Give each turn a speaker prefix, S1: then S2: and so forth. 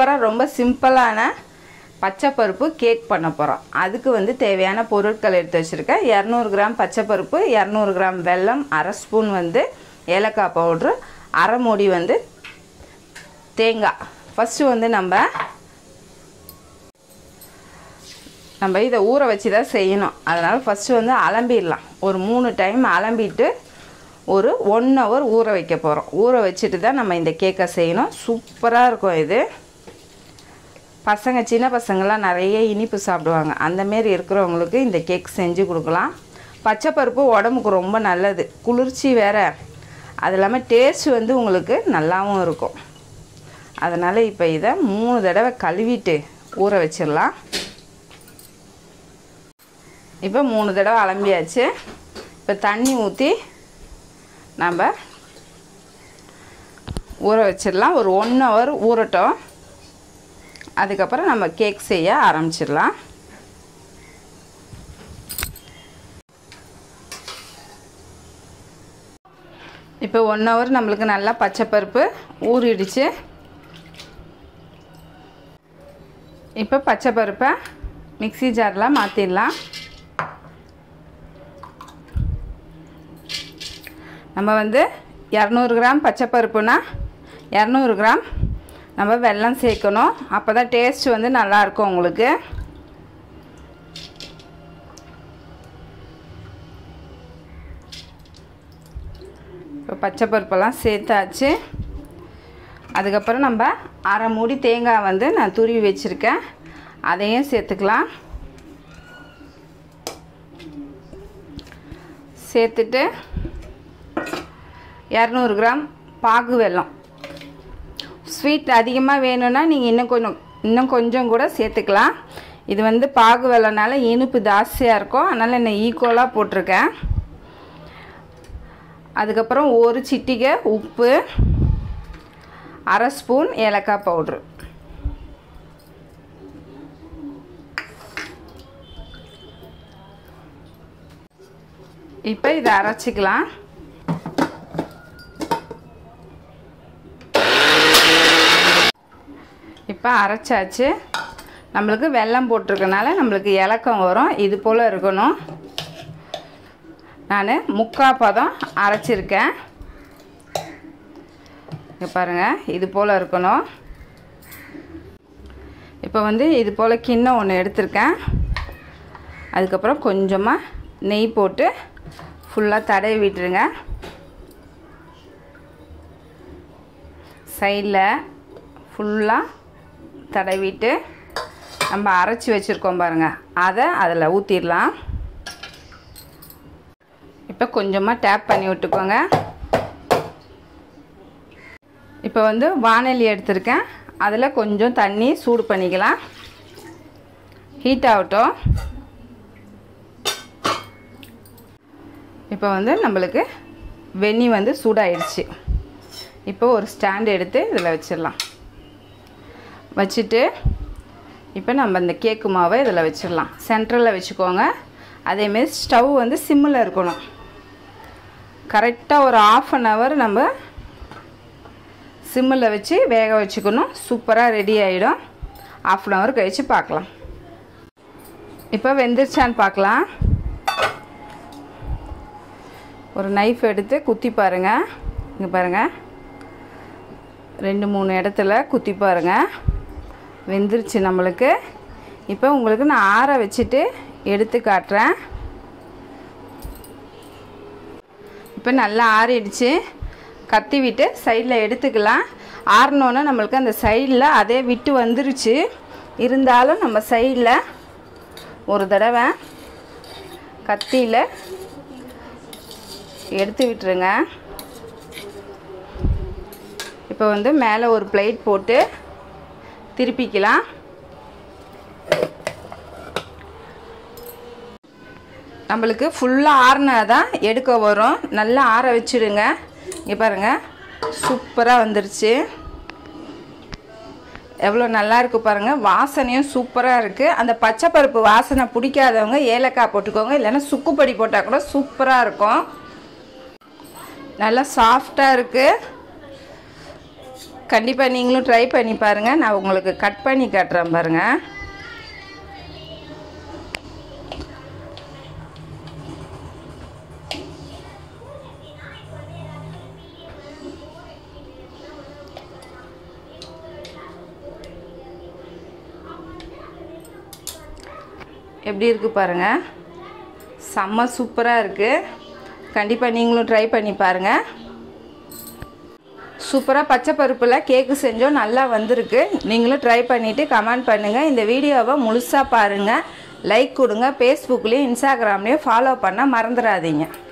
S1: சூப்பராக ரொம்ப சிம்பிளான பச்சைப்பருப்பு கேக் பண்ண போகிறோம் அதுக்கு வந்து தேவையான பொருட்கள் எடுத்து வச்சுருக்கேன் இரநூறு கிராம் பச்சைப்பருப்பு இரநூறு கிராம் வெல்லம் அரை ஸ்பூன் வந்து ஏலக்காய் பவுட்ரு அரை மூடி வந்து தேங்காய் ஃபஸ்ட்டு வந்து நம்ம நம்ம இதை ஊற வச்சு தான் செய்யணும் அதனால் ஃபஸ்ட்டு வந்து அலம்பிடலாம் ஒரு மூணு டைம் அலம்பிட்டு ஒரு ஒன் ஹவர் ஊற வைக்க போகிறோம் ஊற வச்சுட்டு தான் நம்ம இந்த கேக்கை செய்யணும் சூப்பராக இருக்கும் இது பசங்க சின்ன பசங்கள்லாம் நிறைய இனிப்பு சாப்பிடுவாங்க அந்தமாரி இருக்கிறவங்களுக்கு இந்த கேக் செஞ்சு கொடுக்கலாம் பச்சை பருப்பு உடம்புக்கு ரொம்ப நல்லது குளிர்ச்சி வேறு அது இல்லாமல் டேஸ்ட் வந்து உங்களுக்கு நல்லாவும் இருக்கும் அதனால் இப்போ இதை மூணு தடவை கழுவிட்டு ஊற வச்சிடலாம் இப்போ மூணு தடவை அலம்பியாச்சு இப்போ தண்ணி ஊற்றி நம்ம ஊற வச்சிடலாம் ஒரு ஒன் ஹவர் ஊறட்டும் அதுக்கப்புறம் நம்ம கேக் செய்ய ஆரம்பிச்சிடலாம் இப்போ ஒன் ஹவர் நம்மளுக்கு நல்லா பச்சைப்பருப்பு ஊறிடுச்சு இப்போ பச்சைப்பருப்பை மிக்சி ஜாரில் மாற்றிடலாம் நம்ம வந்து இரநூறு கிராம் பச்சைப்பருப்புனா இரநூறு கிராம் நம்ம வெல்லம் சேர்க்கணும் அப்போ தான் டேஸ்ட் வந்து நல்லாயிருக்கும் உங்களுக்கு இப்போ பச்சைப்பருப்பெல்லாம் சேர்த்தாச்சு அதுக்கப்புறம் நம்ம அரை மூடி தேங்காய் வந்து நான் துருவி வச்சுருக்கேன் அதையும் சேர்த்துக்கலாம் சேர்த்துட்டு இரநூறு கிராம் பாகு வெல்லம் ஸ்வீட் அதிகமாக வேணும்னா நீங்கள் இன்னும் கொஞ்சம் இன்னும் கொஞ்சம் கூட சேர்த்துக்கலாம் இது வந்து பாகு வெள்ளனால இனிப்பு ஜாஸ்தியாக இருக்கும் அதனால் நான் ஈக்குவலாக போட்டிருக்கேன் அதுக்கப்புறம் ஒரு சிட்டிகை உப்பு அரை ஸ்பூன் ஏலக்காய் பவுட்ரு இப்போ இதை அரைச்சிக்கலாம் இப்போ அரைச்சாச்சு நம்மளுக்கு வெல்லம் போட்டிருக்கனால நம்மளுக்கு இலக்கம் வரும் இது போல் இருக்கணும் நான் முக்கால் பதம் அரைச்சிருக்கேன் இங்கே பாருங்கள் இது போல் இருக்கணும் இப்போ வந்து இது போல் கிண்ணம் ஒன்று எடுத்திருக்கேன் அதுக்கப்புறம் கொஞ்சமாக நெய் போட்டு ஃபுல்லாக தடவி விட்டுருங்க சைடில் ஃபுல்லாக தடவிட்டு நம்ம அரைச்சி வச்சுருக்கோம் பாருங்கள் அதை அதில் ஊற்றிடலாம் இப்போ கொஞ்சமாக டேப் பண்ணி விட்டுக்கோங்க இப்போ வந்து வானொலி எடுத்திருக்கேன் அதில் கொஞ்சம் தண்ணி சூடு பண்ணிக்கலாம் ஹீட் ஆகட்டும் இப்போ வந்து நம்மளுக்கு வெந்நி வந்து சூடாயிடுச்சு இப்போ ஒரு ஸ்டாண்ட் எடுத்து இதில் வச்சிடலாம் வச்சுட்டு இப்போ நம்ம இந்த கேக்கு மாவை இதில் வச்சிடலாம் சென்ட்ரலில் வச்சுக்கோங்க அதேமாரி ஸ்டவ் வந்து சிம்மில் இருக்கணும் கரெக்டாக ஒரு ஆஃப் அன் ஹவர் நம்ம சிம்மில் வச்சு வேக வச்சுக்கணும் சூப்பராக ரெடி ஆகிடும் ஆஃப் அன் ஹவர் கழித்து பார்க்கலாம் இப்போ வெந்துருச்சான்னு பார்க்கலாம் ஒரு நைஃப் எடுத்து குத்தி பாருங்கள் இங்கே பாருங்கள் ரெண்டு மூணு இடத்துல குத்தி பாருங்கள் வெந்துருச்சு நம்மளுக்கு இப்போ உங்களுக்கு நான் ஆற வச்சுட்டு எடுத்து காட்டுறேன் இப்போ நல்லா ஆறிடுச்சு கத்தி விட்டு சைடில் எடுத்துக்கலாம் ஆறினோன்னே நம்மளுக்கு அந்த சைடில் அதே விட்டு வந்துருச்சு இருந்தாலும் நம்ம சைடில் ஒரு தடவை கத்தியில் எடுத்து விட்டுருங்க இப்போ வந்து மேலே ஒரு பிளேட் போட்டு திருப்பிக்கலாம் நம்மளுக்கு ஃபுல்லாக ஆறினா தான் எடுக்க வரும் நல்லா ஆற வச்சுடுங்க இங்கே பாருங்கள் சூப்பராக வந்துருச்சு எவ்வளோ நல்லா இருக்கு பாருங்கள் வாசனையும் சூப்பராக இருக்குது அந்த பச்சை பருப்பு வாசனை பிடிக்காதவங்க ஏலக்காய் போட்டுக்கோங்க இல்லைன்னா சுக்குப்பொடி போட்டால் கூட சூப்பராக இருக்கும் நல்லா சாஃப்டாக இருக்குது கண்டிப்பாக நீங்களும் ட்ரை பண்ணி பாருங்கள் நான் உங்களுக்கு கட் பண்ணி காட்டுறேன் பாருங்கள் எப்படி இருக்குது பாருங்கள் செம்ம சூப்பராக இருக்குது கண்டிப்பாக நீங்களும் ட்ரை பண்ணி பாருங்கள் சூப்பராக பச்சை பருப்பில் கேக்கு செஞ்சோம் நல்லா வந்திருக்கு நீங்களும் ட்ரை பண்ணிவிட்டு கமெண்ட் பண்ணுங்கள் இந்த வீடியோவை முழுசாக பாருங்கள் லைக் கொடுங்க ஃபேஸ்புக்லேயும் இன்ஸ்டாகிராம்லேயும் ஃபாலோ பண்ண மறந்துடாதீங்க